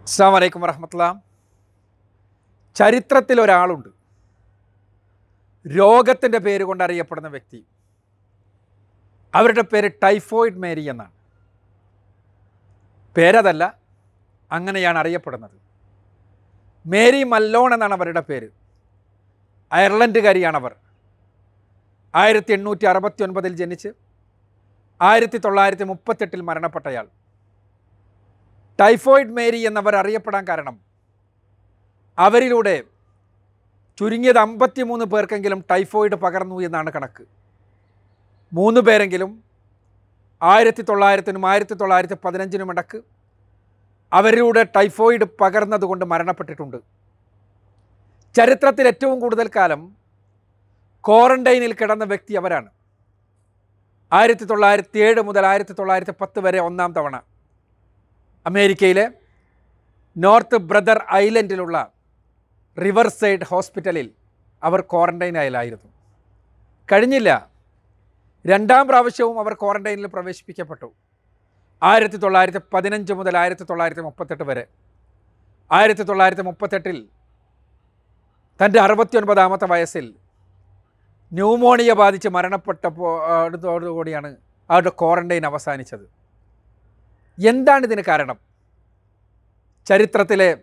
അസ്സാം വലൈക്കും വറഹമത്തുള്ള ചരിത്രത്തിൽ ഒരാളുണ്ട് രോഗത്തിൻ്റെ പേര് കൊണ്ട് അറിയപ്പെടുന്ന വ്യക്തി അവരുടെ പേര് ടൈഫോയിഡ് മേരി എന്നാണ് പേരതല്ല അങ്ങനെയാണ് അറിയപ്പെടുന്നത് മേരി മല്ലോൺ എന്നാണ് അവരുടെ പേര് അയർലൻഡുകാരിയാണവർ ആയിരത്തി എണ്ണൂറ്റി അറുപത്തി ഒൻപതിൽ ജനിച്ച് ആയിരത്തി തൊള്ളായിരത്തി മുപ്പത്തെട്ടിൽ മരണപ്പെട്ടയാൾ ടൈഫോയിഡ് മേരി എന്നവർ അറിയപ്പെടാൻ കാരണം അവരിലൂടെ ചുരുങ്ങിയത് അമ്പത്തിമൂന്ന് പേർക്കെങ്കിലും ടൈഫോയിഡ് പകർന്നു എന്നാണ് കണക്ക് മൂന്ന് പേരെങ്കിലും ആയിരത്തി തൊള്ളായിരത്തിനും ആയിരത്തി തൊള്ളായിരത്തി പതിനഞ്ചിനും ഇടക്ക് അവരിലൂടെ ടൈഫോയിഡ് പകർന്നതുകൊണ്ട് മരണപ്പെട്ടിട്ടുണ്ട് ചരിത്രത്തിൽ ഏറ്റവും കൂടുതൽ കാലം ക്വാറന്റൈനിൽ കിടന്ന വ്യക്തി അവരാണ് ആയിരത്തി തൊള്ളായിരത്തി ഏഴ് മുതൽ ആയിരത്തി തൊള്ളായിരത്തി പത്ത് വരെ ഒന്നാം തവണ അമേരിക്കയിലെ നോർത്ത് ബ്രദർ ഐലൻഡിലുള്ള റിവർ സൈഡ് ഹോസ്പിറ്റലിൽ അവർ ക്വാറന്റൈനായാലായിരുന്നു കഴിഞ്ഞില്ല രണ്ടാം പ്രാവശ്യവും അവർ ക്വാറന്റൈനിൽ പ്രവേശിപ്പിക്കപ്പെട്ടു ആയിരത്തി തൊള്ളായിരത്തി പതിനഞ്ച് മുതൽ ആയിരത്തി തൊള്ളായിരത്തി മുപ്പത്തെട്ട് വരെ ആയിരത്തി തൊള്ളായിരത്തി മുപ്പത്തെട്ടിൽ തൻ്റെ അറുപത്തിയൊൻപതാമത്തെ വയസ്സിൽ ന്യൂമോണിയ ബാധിച്ച് മരണപ്പെട്ടപ്പോൾ അടുത്തോടുകൂടിയാണ് അവരുടെ ക്വാറന്റൈൻ അവസാനിച്ചത് എന്താണ് ഇതിന് കാരണം ചരിത്രത്തിലെ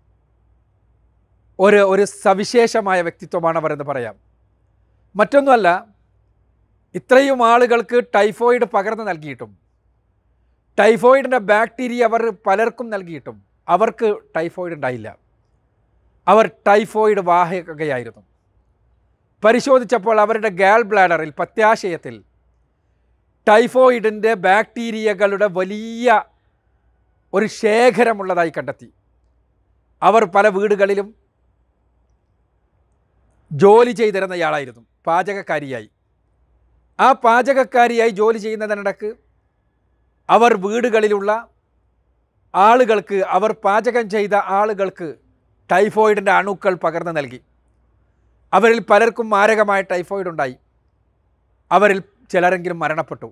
ഒരു ഒരു സവിശേഷമായ വ്യക്തിത്വമാണ് അവർ എന്ന് പറയാം മറ്റൊന്നുമല്ല ഇത്രയും ആളുകൾക്ക് ടൈഫോയിഡ് പകർന്നു നൽകിയിട്ടും ടൈഫോയിഡിൻ്റെ ബാക്ടീരിയ അവർ പലർക്കും നൽകിയിട്ടും അവർക്ക് ടൈഫോയിഡ് ഉണ്ടായില്ല അവർ ടൈഫോയിഡ് വാഹകയായിരുന്നു പരിശോധിച്ചപ്പോൾ അവരുടെ ഗാൽ ബ്ലാഡറിൽ പത്യാശയത്തിൽ ടൈഫോയിഡിൻ്റെ ബാക്ടീരിയകളുടെ വലിയ ഒരു ശേഖരമുള്ളതായി കണ്ടെത്തി അവർ പല വീടുകളിലും ജോലി ചെയ്തിരുന്നയാളായിരുന്നു പാചകക്കാരിയായി ആ പാചകക്കാരിയായി ജോലി ചെയ്യുന്നതിനിടക്ക് അവർ വീടുകളിലുള്ള ആളുകൾക്ക് അവർ പാചകം ചെയ്ത ആളുകൾക്ക് ടൈഫോയിഡിൻ്റെ അണുക്കൾ പകർന്നു നൽകി അവരിൽ പലർക്കും മാരകമായ ടൈഫോയിഡ് ഉണ്ടായി അവരിൽ ചിലരെങ്കിലും മരണപ്പെട്ടു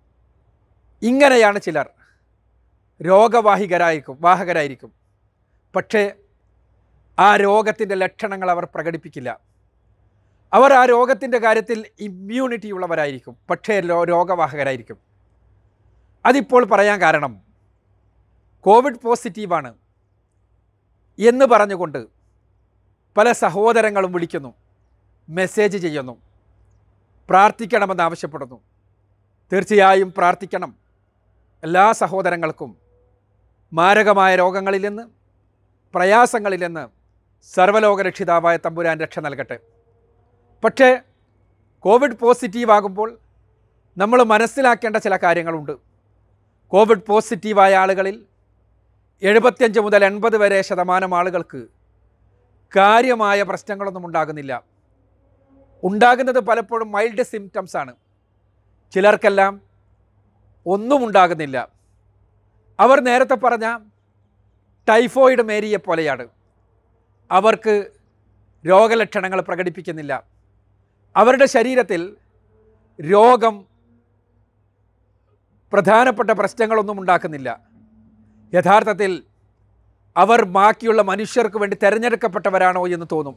ഇങ്ങനെയാണ് ചിലർ രോഗവാഹികരായിരിക്കും വാഹകരായിരിക്കും പക്ഷേ ആ രോഗത്തിൻ്റെ ലക്ഷണങ്ങൾ അവർ പ്രകടിപ്പിക്കില്ല അവർ ആ രോഗത്തിൻ്റെ കാര്യത്തിൽ ഇമ്മ്യൂണിറ്റി ഉള്ളവരായിരിക്കും പക്ഷേ രോ- രോഗവാഹകരായിരിക്കും അതിപ്പോൾ പറയാൻ കാരണം കോവിഡ് പോസിറ്റീവാണ് എന്ന് പറഞ്ഞുകൊണ്ട് പല സഹോദരങ്ങളും വിളിക്കുന്നു മെസ്സേജ് ചെയ്യുന്നു പ്രാർത്ഥിക്കണമെന്ന് ആവശ്യപ്പെടുന്നു തീർച്ചയായും പ്രാർത്ഥിക്കണം എല്ലാ സഹോദരങ്ങൾക്കും മാരകമായ രോഗങ്ങളിൽ നിന്ന് പ്രയാസങ്ങളിൽ നിന്ന് സർവ്വലോകരക്ഷിതാവായ തമ്പുരാൻ രക്ഷ നൽകട്ടെ പക്ഷേ കോവിഡ് പോസിറ്റീവ് ആകുമ്പോൾ നമ്മൾ മനസ്സിലാക്കേണ്ട ചില കാര്യങ്ങളുണ്ട് കോവിഡ് പോസിറ്റീവായ ആളുകളിൽ എഴുപത്തിയഞ്ച് മുതൽ എൺപത് വരെ ശതമാനം ആളുകൾക്ക് കാര്യമായ പ്രശ്നങ്ങളൊന്നും ഉണ്ടാകുന്നില്ല ഉണ്ടാകുന്നത് പലപ്പോഴും മൈൽഡ് സിംറ്റംസ് ആണ് ചിലർക്കെല്ലാം ഒന്നും ഉണ്ടാകുന്നില്ല അവർ നേരത്തെ പറഞ്ഞ ടൈഫോയിഡ് മേരിയെ പോലെയാണ് അവർക്ക് രോഗലക്ഷണങ്ങൾ പ്രകടിപ്പിക്കുന്നില്ല അവരുടെ ശരീരത്തിൽ രോഗം പ്രധാനപ്പെട്ട പ്രശ്നങ്ങളൊന്നും ഉണ്ടാക്കുന്നില്ല യഥാർത്ഥത്തിൽ അവർ ബാക്കിയുള്ള മനുഷ്യർക്ക് വേണ്ടി തിരഞ്ഞെടുക്കപ്പെട്ടവരാണോ എന്ന് തോന്നും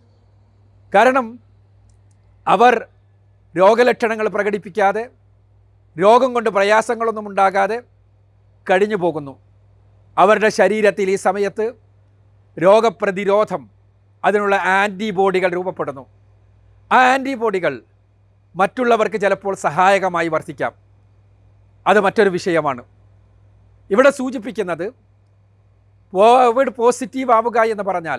കാരണം അവർ രോഗലക്ഷണങ്ങൾ പ്രകടിപ്പിക്കാതെ രോഗം കൊണ്ട് പ്രയാസങ്ങളൊന്നും ഉണ്ടാകാതെ കഴിഞ്ഞു പോകുന്നു അവരുടെ ശരീരത്തിൽ ഈ സമയത്ത് രോഗപ്രതിരോധം അതിനുള്ള ആൻറ്റിബോഡികൾ രൂപപ്പെടുന്നു ആ ആൻറ്റിബോഡികൾ മറ്റുള്ളവർക്ക് ചിലപ്പോൾ സഹായകമായി വർത്തിക്കാം അത് മറ്റൊരു വിഷയമാണ് ഇവിടെ സൂചിപ്പിക്കുന്നത് കോവിഡ് പോസിറ്റീവ് ആവുക എന്ന് പറഞ്ഞാൽ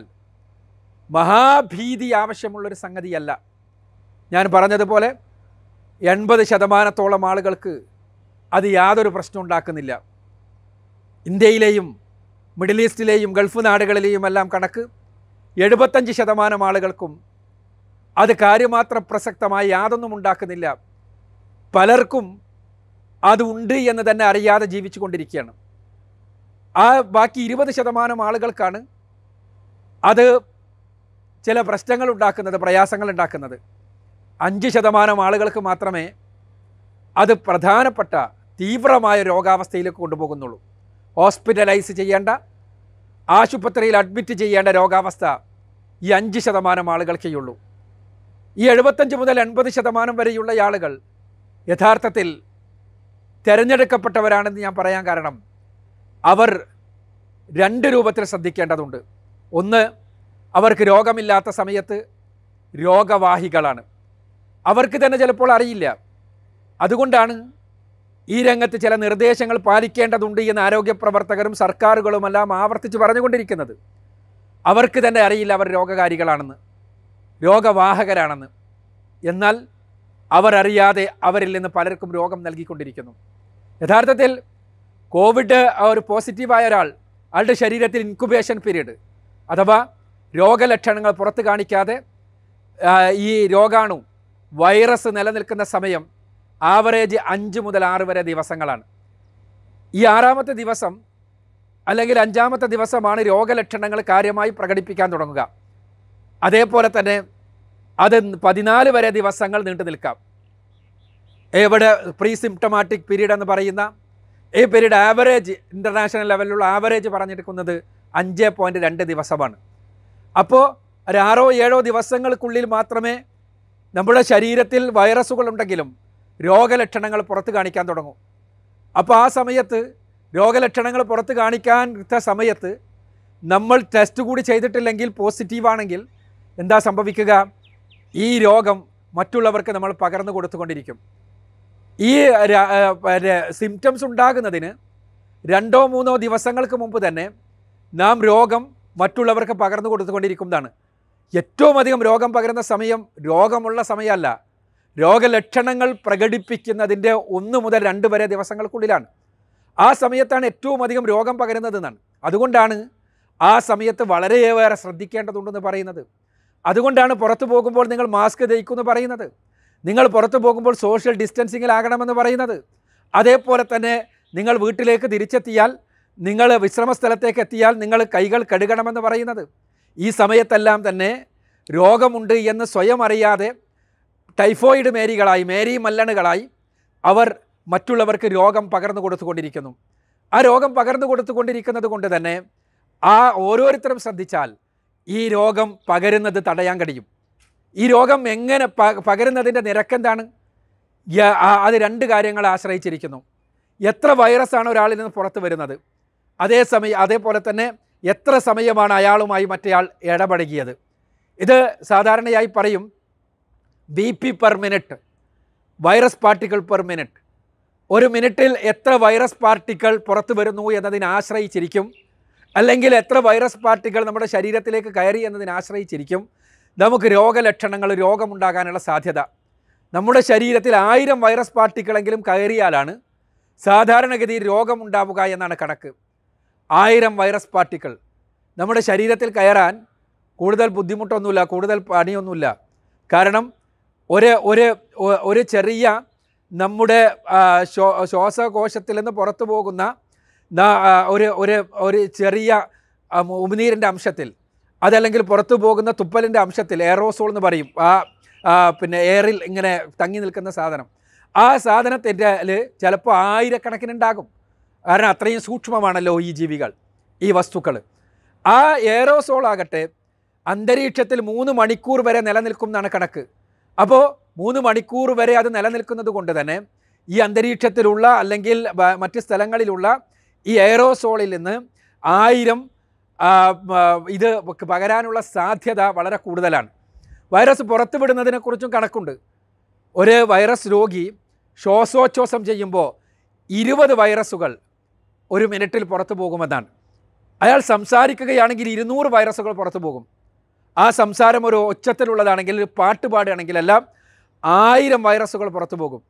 മഹാഭീതി ആവശ്യമുള്ളൊരു സംഗതിയല്ല ഞാൻ പറഞ്ഞതുപോലെ എൺപത് ശതമാനത്തോളം ആളുകൾക്ക് അത് യാതൊരു പ്രശ്നം ഉണ്ടാക്കുന്നില്ല ഇന്ത്യയിലെയും മിഡിൽ ഈസ്റ്റിലെയും ഗൾഫ് നാടുകളിലെയും എല്ലാം കണക്ക് എഴുപത്തഞ്ച് ശതമാനം ആളുകൾക്കും അത് കാര്യമാത്ര പ്രസക്തമായി യാതൊന്നും ഉണ്ടാക്കുന്നില്ല പലർക്കും അത് ഉണ്ട് എന്ന് തന്നെ അറിയാതെ ജീവിച്ചു കൊണ്ടിരിക്കുകയാണ് ആ ബാക്കി ഇരുപത് ശതമാനം ആളുകൾക്കാണ് അത് ചില പ്രശ്നങ്ങൾ ഉണ്ടാക്കുന്നത് പ്രയാസങ്ങൾ ഉണ്ടാക്കുന്നത് അഞ്ച് ശതമാനം ആളുകൾക്ക് മാത്രമേ അത് പ്രധാനപ്പെട്ട തീവ്രമായ രോഗാവസ്ഥയിലേക്ക് കൊണ്ടുപോകുന്നുള്ളൂ ഹോസ്പിറ്റലൈസ് ചെയ്യേണ്ട ആശുപത്രിയിൽ അഡ്മിറ്റ് ചെയ്യേണ്ട രോഗാവസ്ഥ ഈ അഞ്ച് ശതമാനം ആളുകൾക്കേ ഉള്ളൂ ഈ എഴുപത്തഞ്ച് മുതൽ എൺപത് ശതമാനം വരെയുള്ള ആളുകൾ യഥാർത്ഥത്തിൽ തിരഞ്ഞെടുക്കപ്പെട്ടവരാണെന്ന് ഞാൻ പറയാൻ കാരണം അവർ രണ്ട് രൂപത്തിൽ ശ്രദ്ധിക്കേണ്ടതുണ്ട് ഒന്ന് അവർക്ക് രോഗമില്ലാത്ത സമയത്ത് രോഗവാഹികളാണ് അവർക്ക് തന്നെ ചിലപ്പോൾ അറിയില്ല അതുകൊണ്ടാണ് ഈ രംഗത്ത് ചില നിർദ്ദേശങ്ങൾ പാലിക്കേണ്ടതുണ്ട് എന്ന് ആരോഗ്യ പ്രവർത്തകരും സർക്കാരുകളുമെല്ലാം ആവർത്തിച്ച് പറഞ്ഞുകൊണ്ടിരിക്കുന്നത് അവർക്ക് തന്നെ അറിയില്ല അവർ രോഗകാരികളാണെന്ന് രോഗവാഹകരാണെന്ന് എന്നാൽ അവരറിയാതെ അവരിൽ നിന്ന് പലർക്കും രോഗം നൽകിക്കൊണ്ടിരിക്കുന്നു യഥാർത്ഥത്തിൽ കോവിഡ് ഒരു പോസിറ്റീവായ ഒരാൾ അയാളുടെ ശരീരത്തിൽ ഇൻക്യുബേഷൻ പീരീഡ് അഥവാ രോഗലക്ഷണങ്ങൾ പുറത്ത് കാണിക്കാതെ ആ, ഈ രോഗാണു വൈറസ് നിലനിൽക്കുന്ന സമയം ആവറേജ് അഞ്ച് മുതൽ ആറ് വരെ ദിവസങ്ങളാണ് ഈ ആറാമത്തെ ദിവസം അല്ലെങ്കിൽ അഞ്ചാമത്തെ ദിവസമാണ് രോഗലക്ഷണങ്ങൾ കാര്യമായി പ്രകടിപ്പിക്കാൻ തുടങ്ങുക അതേപോലെ തന്നെ അത് പതിനാല് വരെ ദിവസങ്ങൾ നീണ്ടു നിൽക്കാം ഇവിടെ പ്രീ സിംറ്റമാറ്റിക് പീരീഡ് എന്ന് പറയുന്ന ഈ പീരീഡ് ആവറേജ് ഇൻ്റർനാഷണൽ ലെവലിലുള്ള ആവറേജ് പറഞ്ഞെടുക്കുന്നത് അഞ്ച് പോയിൻറ്റ് രണ്ട് ദിവസമാണ് അപ്പോൾ ഒരു ആറോ ഏഴോ ദിവസങ്ങൾക്കുള്ളിൽ മാത്രമേ നമ്മുടെ ശരീരത്തിൽ വൈറസുകൾ ഉണ്ടെങ്കിലും രോഗലക്ഷണങ്ങൾ പുറത്ത് കാണിക്കാൻ തുടങ്ങും അപ്പോൾ ആ സമയത്ത് രോഗലക്ഷണങ്ങൾ പുറത്ത് കാണിക്കാൻ സമയത്ത് നമ്മൾ ടെസ്റ്റ് കൂടി ചെയ്തിട്ടില്ലെങ്കിൽ പോസിറ്റീവാണെങ്കിൽ എന്താ സംഭവിക്കുക ഈ രോഗം മറ്റുള്ളവർക്ക് നമ്മൾ പകർന്നു കൊടുത്തുകൊണ്ടിരിക്കും ഈ സിംറ്റംസ് ഉണ്ടാകുന്നതിന് രണ്ടോ മൂന്നോ ദിവസങ്ങൾക്ക് മുമ്പ് തന്നെ നാം രോഗം മറ്റുള്ളവർക്ക് പകർന്നു കൊടുത്തുകൊണ്ടിരിക്കുന്നതാണ് ഏറ്റവും അധികം രോഗം പകരുന്ന സമയം രോഗമുള്ള സമയമല്ല രോഗലക്ഷണങ്ങൾ പ്രകടിപ്പിക്കുന്നതിൻ്റെ ഒന്ന് മുതൽ രണ്ട് വരെ ദിവസങ്ങൾക്കുള്ളിലാണ് ആ സമയത്താണ് ഏറ്റവും അധികം രോഗം പകരുന്നതെന്നാണ് അതുകൊണ്ടാണ് ആ സമയത്ത് വളരെയേറെ ശ്രദ്ധിക്കേണ്ടതുണ്ടെന്ന് പറയുന്നത് അതുകൊണ്ടാണ് പുറത്തു പോകുമ്പോൾ നിങ്ങൾ മാസ്ക് ധരിക്കുമെന്ന് പറയുന്നത് നിങ്ങൾ പുറത്തു പോകുമ്പോൾ സോഷ്യൽ ഡിസ്റ്റൻസിങ്ങിലാകണമെന്ന് പറയുന്നത് അതേപോലെ തന്നെ നിങ്ങൾ വീട്ടിലേക്ക് തിരിച്ചെത്തിയാൽ നിങ്ങൾ വിശ്രമ സ്ഥലത്തേക്ക് എത്തിയാൽ നിങ്ങൾ കൈകൾ കഴുകണമെന്ന് പറയുന്നത് ഈ സമയത്തെല്ലാം തന്നെ രോഗമുണ്ട് എന്ന് സ്വയം അറിയാതെ ടൈഫോയിഡ് മേരികളായി മേരി മല്ലണുകളായി അവർ മറ്റുള്ളവർക്ക് രോഗം പകർന്നു കൊടുത്തുകൊണ്ടിരിക്കുന്നു ആ രോഗം പകർന്നു കൊടുത്തുകൊണ്ടിരിക്കുന്നത് കൊണ്ട് തന്നെ ആ ഓരോരുത്തരും ശ്രദ്ധിച്ചാൽ ഈ രോഗം പകരുന്നത് തടയാൻ കഴിയും ഈ രോഗം എങ്ങനെ പ പകരുന്നതിൻ്റെ നിരക്കെന്താണ് യ- ആ- അത് രണ്ട് കാര്യങ്ങളെ ആശ്രയിച്ചിരിക്കുന്നു എത്ര വൈറസാണ് ഒരാളിൽ നിന്ന് പുറത്ത് വരുന്നത് അതേസമയം അതേപോലെ തന്നെ എത്ര സമയമാണ് അയാളുമായി മറ്റേയാൾ ഇടപഴകിയത് ഇത് സാധാരണയായി പറയും B P per minute virus particle per minute ഒരു മിനിറ്റിൽ എത്ര വൈറസ് പാർട്ടിക്കിൾ പുറത്തു വരുന്നു എന്നതിനെ ആശ്രയിച്ചിരിക്കും അല്ലെങ്കിൽ എത്ര വൈറസ് പാർട്ടികൾ നമ്മുടെ ശരീരത്തിലേക്ക് കയറി എന്നതിനെ ആശ്രയിച്ചിരിക്കും നമുക്ക് രോഗലക്ഷണങ്ങൾ രോഗമുണ്ടാകാനുള്ള സാധ്യത നമ്മുടെ ശരീരത്തിൽ ആയിരം വൈറസ് പാർട്ടിക്കിളെങ്കിലും കയറിയാലാണ് സാധാരണഗതിയിൽ രോഗമുണ്ടാവുക എന്നാണ് കണക്ക് ആയിരം വൈറസ് പാർട്ടിക്കിൾ നമ്മുടെ ശരീരത്തിൽ കയറാൻ കൂടുതൽ ബുദ്ധിമുട്ടൊന്നുമില്ല കൂടുതൽ പണിയൊന്നുമില്ല കാരണം ഒരു ഒരു ഒ- ഒരു ചെറിയ നമ്മുടെ ആ, ശ്വാ ശ്വാസകോശത്തിൽ നിന്ന് പുറത്തു പോകുന്ന ന- ആ, ഒരു ഒരു ഒരു ചെറിയ ആ, ഉമിനീരിൻ്റെ അംശത്തിൽ അതല്ലെങ്കിൽ പുറത്തു പോകുന്ന തുപ്പലിൻ്റെ അംശത്തിൽ എയറോസോൾ എന്ന് പറയും ആ ആ, പിന്നെ എയറിൽ ഇങ്ങനെ തങ്ങി നിൽക്കുന്ന സാധനം ആ സാധനത്തിൻ്റെ ചിലപ്പോൾ ആയിരക്കണക്കിന് ഉണ്ടാകും കാരണം അത്രയും സൂക്ഷ്മമാണല്ലോ ഈ ജീവികൾ ഈ വസ്തുക്കൾ ആ എയറോസോൾ ആകട്ടെ അന്തരീക്ഷത്തിൽ മൂന്ന് മണിക്കൂർ വരെ നിലനിൽക്കും എന്നാണ് കണക്ക് അപ്പോൾ മൂന്ന് മണിക്കൂർ വരെ അത് നിലനിൽക്കുന്നത് കൊണ്ട് തന്നെ ഈ അന്തരീക്ഷത്തിലുള്ള അല്ലെങ്കിൽ ബ- മറ്റ് സ്ഥലങ്ങളിലുള്ള ഈ എയറോസോളിൽ നിന്ന് ആയിരം ആ, മ, ഇത് പകരാനുള്ള സാധ്യത വളരെ കൂടുതലാണ് വൈറസ് പുറത്തുവിടുന്നതിനെക്കുറിച്ചും കണക്കുണ്ട് ഒരു വൈറസ് രോഗി ശ്വാസോച്ഛ്വാസം ചെയ്യുമ്പോൾ ഇരുപത് വൈറസുകൾ ഒരു മിനിറ്റിൽ പുറത്തു പോകുമെന്നാണ് അയാൾ സംസാരിക്കുകയാണെങ്കിൽ ഇരുന്നൂറ് വൈറസുകൾ പുറത്തു പോകും ആ സംസാരം ഒരു ഒച്ചത്തിലുള്ളതാണെങ്കിൽ ഒരു പാട്ട് പാടുകയാണെങ്കിൽ എല്ലാം ആയിരം വൈറസുകൾ പുറത്തു പോകും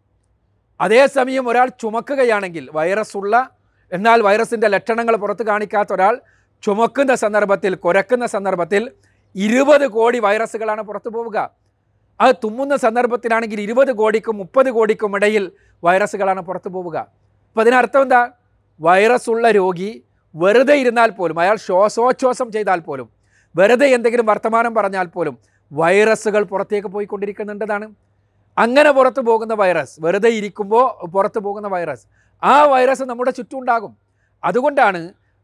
അതേസമയം ഒരാൾ ചുമക്കുകയാണെങ്കിൽ വൈറസ് ഉള്ള എന്നാൽ വൈറസിൻ്റെ ലക്ഷണങ്ങൾ പുറത്ത് കാണിക്കാത്ത ഒരാൾ ചുമക്കുന്ന സന്ദർഭത്തിൽ കുരക്കുന്ന സന്ദർഭത്തിൽ ഇരുപത് കോടി വൈറസുകളാണ് പുറത്തു പോവുക അത് തുമ്മുന്ന സന്ദർഭത്തിലാണെങ്കിൽ ഇരുപത് കോടിക്കും മുപ്പത് കോടിക്കും ഇടയിൽ വൈറസുകളാണ് പുറത്തു പോവുക അപ്പം അതിനർത്ഥം എന്താ വൈറസ് ഉള്ള രോഗി വെറുതെ ഇരുന്നാൽ പോലും അയാൾ ശ്വാസോച്ഛ്വാസം ചെയ്താൽ പോലും വെറുതെ എന്തെങ്കിലും വർത്തമാനം പറഞ്ഞാൽ പോലും വൈറസുകൾ പുറത്തേക്ക് പോയിക്കൊണ്ടിരിക്കുന്നുണ്ടെന്നാണ് അങ്ങനെ പുറത്തു പോകുന്ന വൈറസ് വെറുതെ ഇരിക്കുമ്പോൾ പുറത്തു പോകുന്ന വൈറസ് ആ വൈറസ് നമ്മുടെ ചുറ്റും ഉണ്ടാകും അതുകൊണ്ടാണ്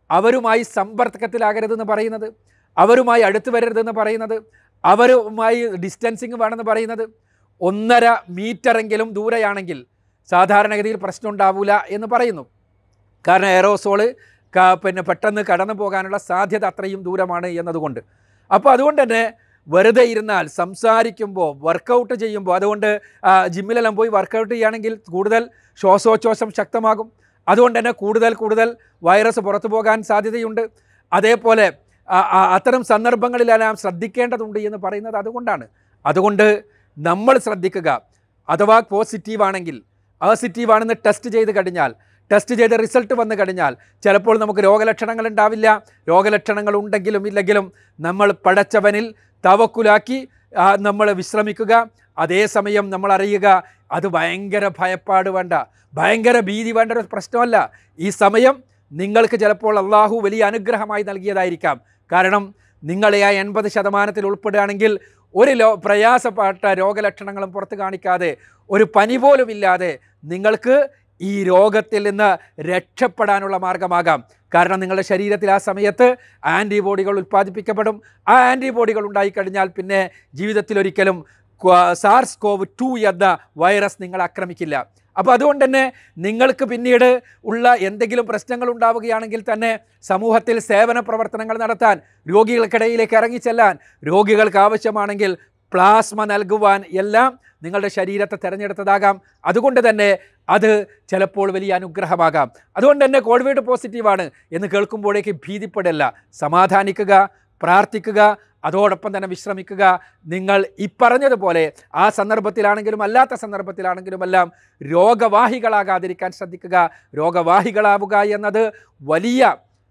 അവരുമായി സമ്പർക്കത്തിലാകരുതെന്ന് പറയുന്നത് അവരുമായി അടുത്ത് വരരുതെന്ന് പറയുന്നത് അവരുമായി ഡിസ്റ്റൻസിങ് വേണമെന്ന് പറയുന്നത് ഒന്നര മീറ്ററെങ്കിലും ദൂരെയാണെങ്കിൽ സാധാരണഗതിയിൽ പ്രശ്നം ഉണ്ടാവില്ല എന്ന് പറയുന്നു കാരണം എയറോസോള് ക- പിന്നെ പെട്ടെന്ന് കടന്നു പോകാനുള്ള സാധ്യത അത്രയും ദൂരമാണ് എന്നതുകൊണ്ട് അപ്പോൾ അതുകൊണ്ട് തന്നെ വെറുതെ ഇരുന്നാൽ സംസാരിക്കുമ്പോൾ വർക്കൗട്ട് ചെയ്യുമ്പോൾ അതുകൊണ്ട് ആ, ജിമ്മിലെല്ലാം പോയി വർക്കൗട്ട് ചെയ്യുകയാണെങ്കിൽ കൂടുതൽ ശ്വാസോച്ഛ്വാസം ശക്തമാകും അതുകൊണ്ട് തന്നെ കൂടുതൽ കൂടുതൽ വൈറസ് പുറത്തു പോകാൻ സാധ്യതയുണ്ട് അതേപോലെ ആ, ആ, അത്തരം സന്ദർഭങ്ങളിലെല്ലാം ശ്രദ്ധിക്കേണ്ടതുണ്ട് എന്ന് പറയുന്നത് അതുകൊണ്ടാണ് അതുകൊണ്ട് നമ്മൾ ശ്രദ്ധിക്കുക അഥവാ പോസിറ്റീവ് ആണെങ്കിൽ പോസിറ്റീവ് ആണെന്ന് ടെസ്റ്റ് ചെയ്ത് കഴിഞ്ഞാൽ ടെസ്റ്റ് ചെയ്ത് റിസൾട്ട് വന്നു കഴിഞ്ഞാൽ ചിലപ്പോൾ നമുക്ക് രോഗലക്ഷണങ്ങൾ ഉണ്ടാവില്ല രോഗലക്ഷണങ്ങൾ ഉണ്ടെങ്കിലും ഇല്ലെങ്കിലും നമ്മൾ പടച്ചവനിൽ തവക്കുലാക്കി ആ, നമ്മൾ വിശ്രമിക്കുക അതേസമയം നമ്മൾ അറിയുക അത് ഭയങ്കര ഭയപ്പാട് വേണ്ട ഭയങ്കര ഭീതി വേണ്ട ഒരു പ്രശ്നമല്ല ഈ സമയം നിങ്ങൾക്ക് ചിലപ്പോൾ അള്ളാഹു വലിയ അനുഗ്രഹമായി നൽകിയതായിരിക്കാം കാരണം നിങ്ങളെ ആ എൺപത് ശതമാനത്തിൽ ഉൾപ്പെടുകയാണെങ്കിൽ ഒരു ലോ പ്രയാസപ്പെട്ട രോഗലക്ഷണങ്ങളും പുറത്ത് കാണിക്കാതെ ഒരു പനി പോലും ഇല്ലാതെ നിങ്ങൾക്ക് ഈ രോഗത്തിൽ നിന്ന് രക്ഷപ്പെടാനുള്ള മാർഗമാകാം കാരണം നിങ്ങളുടെ ശരീരത്തിൽ ആ സമയത്ത് ആൻറ്റിബോഡികൾ ഉൽപ്പാദിപ്പിക്കപ്പെടും ആ ആൻറ്റിബോഡികൾ ഉണ്ടായിക്കഴിഞ്ഞാൽ പിന്നെ ജീവിതത്തിൽ ഒരിക്കലും സാർസ് കോവ് ടു എന്ന വൈറസ് നിങ്ങളെ ആക്രമിക്കില്ല അപ്പോൾ അതുകൊണ്ട് തന്നെ നിങ്ങൾക്ക് പിന്നീട് ഉള്ള എന്തെങ്കിലും പ്രശ്നങ്ങൾ ഉണ്ടാവുകയാണെങ്കിൽ തന്നെ സമൂഹത്തിൽ സേവന പ്രവർത്തനങ്ങൾ നടത്താൻ രോഗികൾക്കിടയിലേക്ക് ഇറങ്ങിച്ചെല്ലാൻ രോഗികൾക്ക് ആവശ്യമാണെങ്കിൽ പ്ലാസ്മ നൽകുവാൻ എല്ലാം നിങ്ങളുടെ ശരീരത്തെ തിരഞ്ഞെടുത്തതാകാം അതുകൊണ്ട് തന്നെ അത് ചിലപ്പോൾ വലിയ അനുഗ്രഹമാകാം അതുകൊണ്ട് തന്നെ കോവിഡ് പോസിറ്റീവാണ് എന്ന് കേൾക്കുമ്പോഴേക്ക് ഭീതിപ്പെടില്ല സമാധാനിക്കുക പ്രാർത്ഥിക്കുക അതോടൊപ്പം തന്നെ വിശ്രമിക്കുക നിങ്ങൾ ഈ പറഞ്ഞതുപോലെ ആ സന്ദർഭത്തിലാണെങ്കിലും അല്ലാത്ത സന്ദർഭത്തിലാണെങ്കിലുമെല്ലാം രോഗവാഹികളാകാതിരിക്കാൻ ശ്രദ്ധിക്കുക രോഗവാഹികളാവുക എന്നത് വലിയ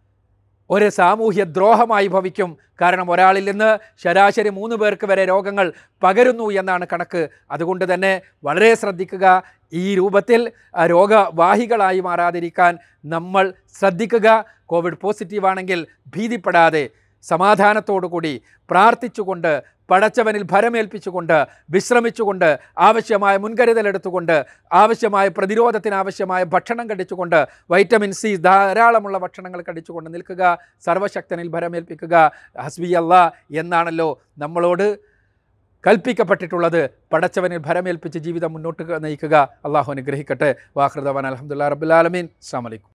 ഒരു സാമൂഹ്യ ദ്രോഹമായി ഭവിക്കും കാരണം ഒരാളിൽ നിന്ന് ശരാശരി മൂന്ന് പേർക്ക് വരെ രോഗങ്ങൾ പകരുന്നു എന്നാണ് കണക്ക് അതുകൊണ്ട് തന്നെ വളരെ ശ്രദ്ധിക്കുക ഈ രൂപത്തിൽ ആ, രോഗവാഹികളായി മാറാതിരിക്കാൻ നമ്മൾ ശ്രദ്ധിക്കുക കോവിഡ് പോസിറ്റീവ് ആണെങ്കിൽ ഭീതിപ്പെടാതെ സമാധാനത്തോടു കൂടി പ്രാർത്ഥിച്ചുകൊണ്ട് പടച്ചവനിൽ ഭരമേൽപ്പിച്ചുകൊണ്ട് വിശ്രമിച്ചുകൊണ്ട് ആവശ്യമായ മുൻകരുതലെടുത്തുകൊണ്ട് ആവശ്യമായ പ്രതിരോധത്തിന് ആവശ്യമായ ഭക്ഷണം കടിച്ചുകൊണ്ട് വൈറ്റമിൻ സി ധാരാളമുള്ള ഭക്ഷണങ്ങൾ കടിച്ചുകൊണ്ട് നിൽക്കുക സർവശക്തനിൽ ഭരമേൽപ്പിക്കുക ഹസ്ബി അല്ല എന്നാണല്ലോ നമ്മളോട് കൽപ്പിക്കപ്പെട്ടിട്ടുള്ളത് പടച്ചവനിൽ ഭരമേൽപ്പിച്ച് ജീവിതം മുന്നോട്ട് നയിക്കുക അള്ളാഹു അനുഗ്രഹിക്കട്ടെ വാഹൃദവാൻ അലഹമുല്ലാ റബുലാലമീൻ അസ്സാം വലൈക്കും